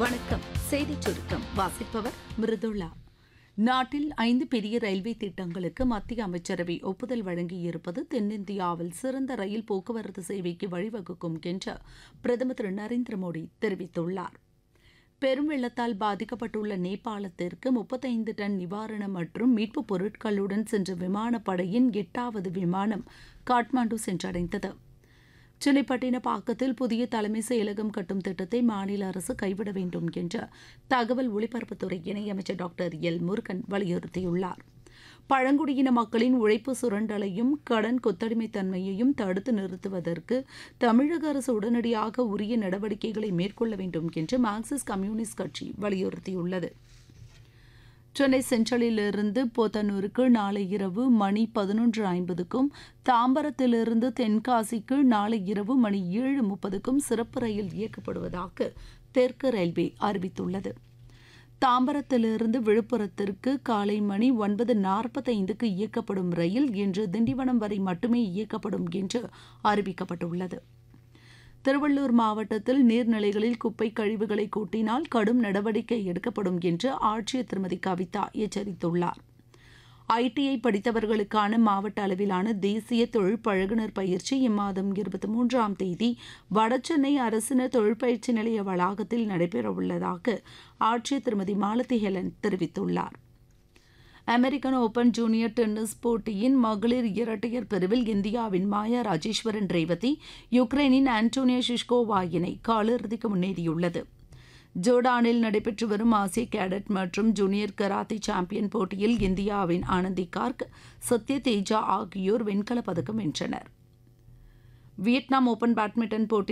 வணக்கம் செய்திச் சுருக்கம் வாசிப்பவர் மிருதுளா நாட்டில் ஐந்து பெரிய ரயில்வே திட்டங்களுக்கு மத்திய அமைச்சரவை ஒப்புதல் வழங்கியிருப்பது தென்னிந்தியாவில் சிறந்த ரயில் போக்குவரத்து சேவைக்கு வழிவகுக்கும் என்று பிரதமர் திரு நரேந்திர மோடி தெரிவித்துள்ளார் பெரும் வெள்ளத்தால் பாதிக்கப்பட்டுள்ள நேபாளத்திற்கு முப்பத்தைந்து டன் நிவாரணம் மற்றும் மீட்புப் பொருட்களுடன் சென்ற விமானப்படையின் எட்டாவது விமானம் காட்மாண்டு சென்றடைந்தது சென்னை பட்டினப்பாக்கத்தில் புதிய தலைமை செயலகம் கட்டும் திட்டத்தை மாநில அரசு கைவிட வேண்டும் என்று தகவல் ஒலிபரப்புத்துறை இணையமைச்சர் டாக்டர் எல் முருகன் வலியுறுத்தியுள்ளார் பழங்குடியின மக்களின் உழைப்பு சுரண்டலையும் கடன் கொத்தடிமைத்தன்மையையும் தடுத்து நிறுத்துவதற்கு தமிழக அரசு உடனடியாக உரிய நடவடிக்கைகளை மேற்கொள்ள வேண்டும் என்று மார்க்சிஸ்ட் கம்யூனிஸ்ட் கட்சி வலியுறுத்தியுள்ளது சென்னை சென்ட்ரலிலிருந்து போத்தனூருக்கு நாளை இரவு மணி பதினொன்று ஐம்பதுக்கும் தாம்பரத்திலிருந்து தென்காசிக்கு நாளை இரவு மணி ஏழு முப்பதுக்கும் சிறப்பு ரயில் இயக்கப்படுவதாக தெற்கு ரயில்வே அறிவித்துள்ளது தாம்பரத்திலிருந்து விழுப்புரத்திற்கு காலை மணி ஒன்பது நாற்பத்தைந்துக்கு இயக்கப்படும் ரயில் இன்று திண்டிவனம் வரை மட்டுமே இயக்கப்படும் என்று அறிவிக்கப்பட்டுள்ளது திருவள்ளூர் மாவட்டத்தில் நீர்நிலைகளில் குப்பை கழிவுகளை கூட்டினால் கடும் நடவடிக்கை எடுக்கப்படும் என்று ஆட்சியர் திருமதி கவிதா எச்சரித்துள்ளார் ஐடிஐ படித்தவர்களுக்கான மாவட்ட அளவிலான தேசிய தொழில் பழகுனர் பயிற்சி இம்மாதம் இருபத்தி மூன்றாம் தேதி வடசென்னை அரசினர் தொழிற்பயிற்சி நிலைய வளாகத்தில் நடைபெறவுள்ளதாக ஆட்சியர் திருமதி மாலதி ஹெலன் தெரிவித்துள்ளார் அமெரிக்கன் ஓபன் ஜூனியர் டென்னிஸ் போட்டியின் மகளிர் இரட்டையர் பிரிவில் இந்தியாவின் மாயா ராஜேஸ்வரன் ரேவதி யுக்ரைனின் ஆண்டோனியா ஷிஷ்கோவா இணை காலிறுதிக்கு முன்னேறியுள்ளது ஜோர்டானில் நடைபெற்று வரும் ஆசிய கேடட் மற்றும் ஜூனியர் கராத்தே சாம்பியன் போட்டியில் இந்தியாவின் ஆனந்தி கார்க் சத்ய தேஜா ஆகியோர் வெண்கலப் பதக்கம் வென்றனர் வியட்நாம் ஓபன் பேட்மிண்டன் போட்டி